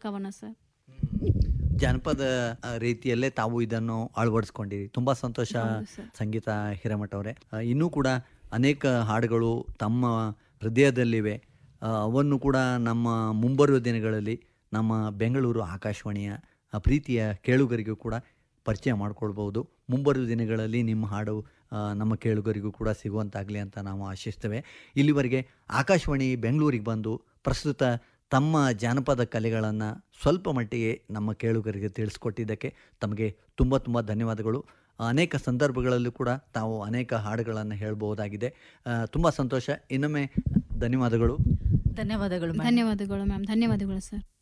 ಕವನ ಸರ್ ಜಾನಪದ ಆ, ರೀತಿಯಲ್ಲೇ ತಾವು ಇದನ್ನು ಅಳವಡಿಸ್ಕೊಂಡಿರಿ ತುಂಬಾ ಸಂತೋಷ ಹೌದು ಸರ್. ಸಂಗೀತ ಹಿರೇಮಠ ಅವರೇ ಆ, ಇನ್ನೂ ಕೂಡ ಅನೇಕ ಹಾಡುಗಳು ತಮ್ಮ ಹೃದಯದಲ್ಲಿವೆ ಆ, ಅವನ್ನು ಕೂಡ ನಮ್ಮ ಮುಂಬರುವ ದಿನಗಳಲ್ಲಿ ನಮ್ಮ ಬೆಂಗಳೂರು ಆಕಾಶವಾಣಿಯ ಆ, ಪ್ರೀತಿಯ ಕೇಳುಗರಿಗೂ ಕೂಡ ಪರಿಚಯ ಮಾಡ್ಕೊಳ್ಬೋದು ಮುಂಬರುವ ದಿನಗಳಲ್ಲಿ ನಿಮ್ಮ ಹಾಡು ಆ, ನಮ್ಮ ಕೇಳುಗರಿಗೂ ಕೂಡ ಸಿಗುವಂತಾಗಲಿ ಅಂತ ನಾವು ಆಶಿಸ್ತೇವೆ ಇಲ್ಲಿವರೆಗೆ ಆಕಾಶವಾಣಿ ಬೆಂಗಳೂರಿಗೆ ಬಂದು ಪ್ರಸ್ತುತ ತಮ್ಮ ಜಾನಪದ ಕಲೆಗಳನ್ನು ಸ್ವಲ್ಪ ಮಟ್ಟಿಗೆ ನಮ್ಮ ಕೇಳುಗರಿಗೆ ತಿಳಿಸ್ಕೊಟ್ಟಿದ್ದಕ್ಕೆ ತಮಗೆ ತುಂಬ ತುಂಬ ಧನ್ಯವಾದಗಳು ಅನೇಕ ಸಂದರ್ಭಗಳಲ್ಲೂ ಕೂಡ ತಾವು ಅನೇಕ ಹಾಡುಗಳನ್ನು ಹೇಳ್ಬಹುದಾಗಿದೆ ತುಂಬ ಸಂತೋಷ ಇನ್ನೊಮ್ಮೆ ಧನ್ಯವಾದಗಳು ಧನ್ಯವಾದಗಳು madam. ಧನ್ಯವಾದಗಳು ಮ್ಯಾಮ್ ಧನ್ಯವಾದಗಳು ಸರ್